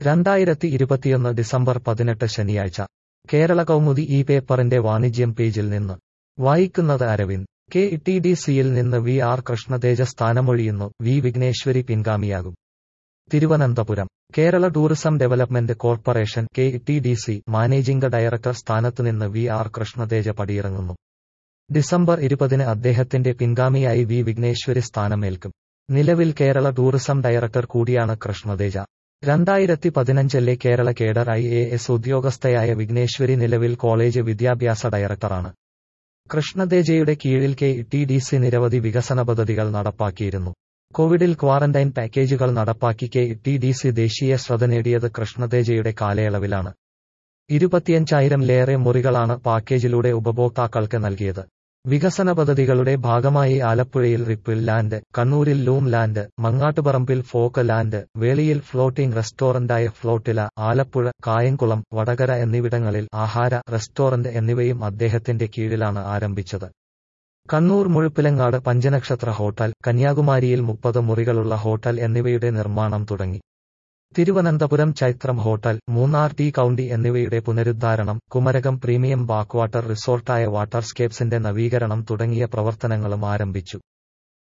രണ്ടായിരത്തി ഇരുപത്തിയൊന്ന് ഡിസംബർ പതിനെട്ട് ശനിയാഴ്ച കേരള കൗമുദി ഈ പേപ്പറിന്റെ വാണിജ്യം പേജിൽ നിന്ന് വായിക്കുന്നത് അരവിന്ദ് കെ ടി ഡി സിയിൽ നിന്ന് വി ആർ കൃഷ്ണതേജ സ്ഥാനമൊഴിയുന്നു വി വിഘ്നേശ്വരി പിൻഗാമിയാകും Thiruvananthapuram Kerala tourism development corporation K T D C managing director സ്ഥാനത്തുനിന്ന് വി ആർ കൃഷ്ണതേജ പടിയിറങ്ങുന്നു ഡിസംബർ ഇരുപതിന് അദ്ദേഹത്തിന്റെ പിൻഗാമിയായി വി വിഘ്നേശ്വരി സ്ഥാനമേൽക്കും നിലവിൽ കേരള ടൂറിസം ഡയറക്ടർ കൂടിയാണ് കൃഷ്ണതേജ രണ്ടായിരത്തി പതിനഞ്ചിലെ Kerala cadre I A S ഉദ്യോഗസ്ഥയായ വിഘ്നേശ്വരി നിലവിൽ കോളേജ് വിദ്യാഭ്യാസ ഡയറക്ടറാണ് കൃഷ്ണതേജയുടെ കീഴിൽ കെ ടി ഡി സി നിരവധി വികസന പദ്ധതികൾ നടപ്പാക്കിയിരുന്നു കോവിഡിൽ ക്വാറന്റൈൻ പാക്കേജുകൾ നടപ്പാക്കി കെ ടി ഡി സി ദേശീയ ശ്രദ്ധ നേടിയത് കൃഷ്ണതേജയുടെ കാലയളവിലാണ് ഇരുപത്തിയഞ്ചായിരംലേറെ മുറികളാണ് പാക്കേജിലൂടെ ഉപഭോക്താക്കൾക്ക് നൽകിയത് വികസന പദ്ധതികളുടെ ഭാഗമായി ആലപ്പുഴയിൽ റിപ്പിൾ ലാൻഡ് കണ്ണൂരിൽ ലൂം ലാൻഡ് മങ്ങാട്ടുപറമ്പിൽ ഫോക്ക് ലാൻഡ് വേളിയിൽ ഫ്ലോട്ടിംഗ് റെസ്റ്റോറന്റായ ഫ്ലോട്ടില ആലപ്പുഴ കായംകുളം വടകര എന്നിവിടങ്ങളിൽ ആഹാര റെസ്റ്റോറന്റ് എന്നിവയും അദ്ദേഹത്തിന്റെ കീഴിലാണ് ആരംഭിച്ചത് കണ്ണൂർ മുഴുപ്പിലങ്ങാട് പഞ്ചനക്ഷത്ര ഹോട്ടൽ കന്യാകുമാരിയിൽ മുപ്പത് മുറികളുള്ള ഹോട്ടൽ എന്നിവയുടെ നിർമ്മാണം തുടങ്ങി Thiruvananthapuram Chaithram hotel Munnar tea county എന്നിവയുടെ പുനരുദ്ധാരണം കുമരകം പ്രീമിയം ബാക്ക്വാട്ടർ റിസോർട്ടായ വാട്ടർസ്കേപ്സിന്റെ നവീകരണം തുടങ്ങിയ പ്രവർത്തനങ്ങളും ആരംഭിച്ചു